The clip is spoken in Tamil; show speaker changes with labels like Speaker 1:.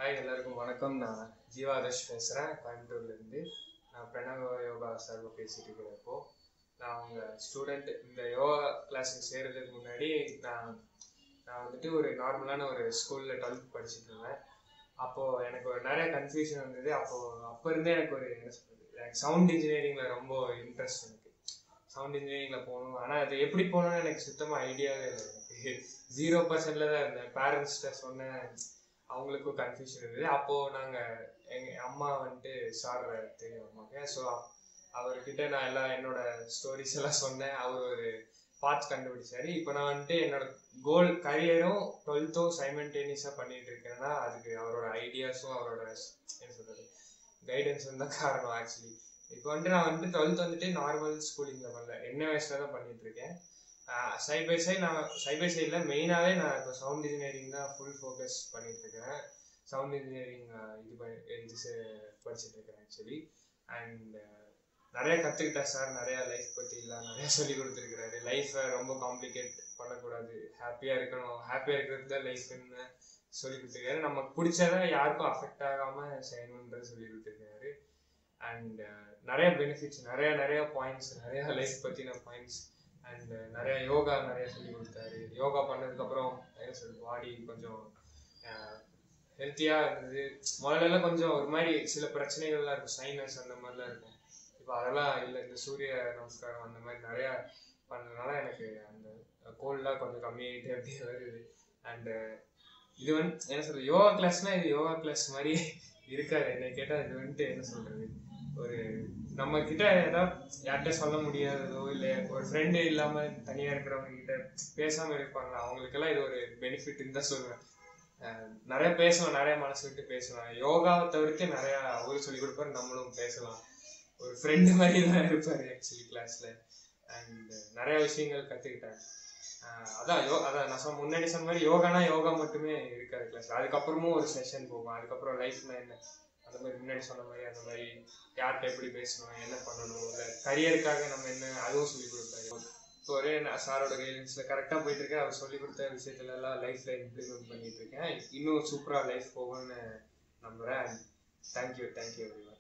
Speaker 1: ஹாய் எல்லாருக்கும் வணக்கம் நான் ஜீவாதர்ஷ் பேசுகிறேன் கோயம்புத்தூர்லேருந்து நான் பிரணவ யோகா சார்பாக பேசிட்டு இருக்கிறேன் இப்போ நான் உங்கள் ஸ்டூடெண்ட் இந்த யோகா கிளாஸுக்கு சேர்றதுக்கு முன்னாடி நான் நான் வந்துட்டு ஒரு நார்மலான ஒரு ஸ்கூலில் டுவெல்த் படிச்சுட்டு இருந்தேன் அப்போது எனக்கு ஒரு நிறைய கன்ஃபியூஷன் இருந்தது அப்போது அப்போ இருந்தே எனக்கு ஒரு என்ன சொல்றது எனக்கு சவுண்ட் இன்ஜினியரிங்கில் ரொம்ப இன்ட்ரெஸ்ட் எனக்கு சவுண்ட் இன்ஜினியரிங்கில் போகணும் ஆனால் அது எப்படி போகணும்னு எனக்கு சுத்தமாக ஐடியாவே இல்லை எனக்கு ஜீரோ பர்சன்டில் தான் இருந்தேன் பேரண்ட்ஸ்கிட்ட சொன்னேன் அவங்களுக்கும் கன்ஃபியூஷன் இருந்தது அப்போது நாங்கள் எங்கள் அம்மா வந்துட்டு சார் தெரியும் அம்மாக்கு ஸோ அவர்கிட்ட நான் எல்லாம் என்னோட ஸ்டோரிஸ் எல்லாம் சொன்னேன் அவர் ஒரு பாத் கண்டுபிடிச்சாரு இப்போ நான் வந்துட்டு என்னோட கோல் கரியரும் டுவெல்த்தும் சைமன்டேனியஸாக பண்ணிட்டு இருக்கேன்னா அதுக்கு அவரோட ஐடியாஸும் அவரோட என்ன சொல்றது கைடன்ஸும் தான் காரணம் ஆக்சுவலி இப்போ வந்துட்டு நான் வந்துட்டு டுவெல்த் வந்துட்டு நார்மல் ஸ்கூலிங்கில் பண்ணல என்ன வயசில் தான் பண்ணிட்டு இருக்கேன் சைட் பை சைட் நான் சைட் பை சைடில் மெயினாகவே நான் இப்போ சவுண்ட் இன்ஜினியரிங் தான் ஃபுல் ஃபோக்கஸ் பண்ணிட்டு இருக்கேன் சவுண்ட் இன்ஜினியரிங் இது பண்ணி இது செ- படிச்சுட்டு இருக்கேன் ஆக்சுவலி அண்ட் நிறைய கற்றுக்கிட்டேன் சார் நிறைய லைஃப் பற்றிலாம் நிறைய சொல்லி கொடுத்துருக்கிறாரு லைஃப்பை ரொம்ப காம்ப்ளிகேட் பண்ணக்கூடாது ஹாப்பியாக இருக்கணும் ஹாப்பியாக இருக்கிறது தான் லைஃப்னு சொல்லி கொடுத்துருக்காரு நமக்கு பிடிச்சதை யாருக்கும் அஃபெக்ட் ஆகாமல் செய்யணுன்றது சொல்லி கொடுத்துருக்காரு அண்ட் நிறைய பெனிஃபிட்ஸ் நிறைய நிறைய பாயிண்ட்ஸ் நிறைய லைஃப் பற்றின பாயிண்ட்ஸ் அண்ட் நிறைய யோகா நிறைய சொல்லி கொடுத்தாரு யோகா பண்ணதுக்கப்புறம் என்ன சொல்றது பாடி கொஞ்சம் ஹெல்த்தியாக இருந்தது முதல்ல எல்லாம் கொஞ்சம் ஒரு மாதிரி சில பிரச்சனைகள்லாம் இருக்கும் சைனஸ் அந்த மாதிரிலாம் இருக்கும் இப்போ அதெல்லாம் இல்லை இந்த சூரிய நமஸ்காரம் அந்த மாதிரி நிறையா பண்ணதுனால எனக்கு அந்த கோல்டெலாம் கொஞ்சம் கம்மியாகிட்டே அப்படியே வருது அண்டு இது வந்து என்ன சொல்றது யோகா கிளாஸ்னா இது யோகா கிளாஸ் மாதிரி இருக்காது என்னை கேட்டால் இது வந்துட்டு என்ன சொல்றது ஒரு நம்ம கிட்ட ஏதாவது யார்கிட்ட சொல்ல முடியாததோ இல்லை ஒரு ஃப்ரெண்டு இல்லாம தனியா இருக்கிறவங்க கிட்ட பேசாம இருப்பாங்க அவங்களுக்கெல்லாம் இது ஒரு பெனிஃபிட்னு தான் சொல்லுவேன் அஹ் நிறைய பேசலாம் நிறைய மனசு விட்டு பேசலாம் யோகாவை தவிர்த்து நிறைய அவரு சொல்லி கொடுப்பாரு நம்மளும் பேசலாம் ஒரு ஃப்ரெண்டு மாதிரி தான் இருப்பாரு ஆக்சுவலி கிளாஸ்ல அண்ட் நிறைய விஷயங்கள் கத்துக்கிட்டேன் அஹ் அதான் யோ அதான் நான் சொன்ன முன்னாடி சொன்ன மாதிரி யோகானா யோகா மட்டுமே இருக்காது கிளாஸ்ல அதுக்கப்புறமும் ஒரு செஷன் போகும் அதுக்கப்புறம் லைஃப்ல என்ன அந்த மாதிரி முன்னாடி சொன்ன மாதிரி அந்த மாதிரி யார்கிட்ட எப்படி பேசணும் என்ன பண்ணணும் இல்லை கரியருக்காக நம்ம என்ன அதுவும் சொல்லி கொடுப்பாரு இப்போ ஒரே நான் சாரோட கைடன்ஸில் கரெக்டாக போயிட்டு இருக்கேன் அவர் சொல்லி கொடுத்த விஷயத்துல எல்லாம் லைஃப்பில் இம்ப்ளிமெண்ட் பண்ணிட்டு இருக்கேன் இன்னும் சூப்பராக லைஃப் போகும்னு நம்புகிறேன் தேங்க்யூ தேங்க்யூ எவ்ரி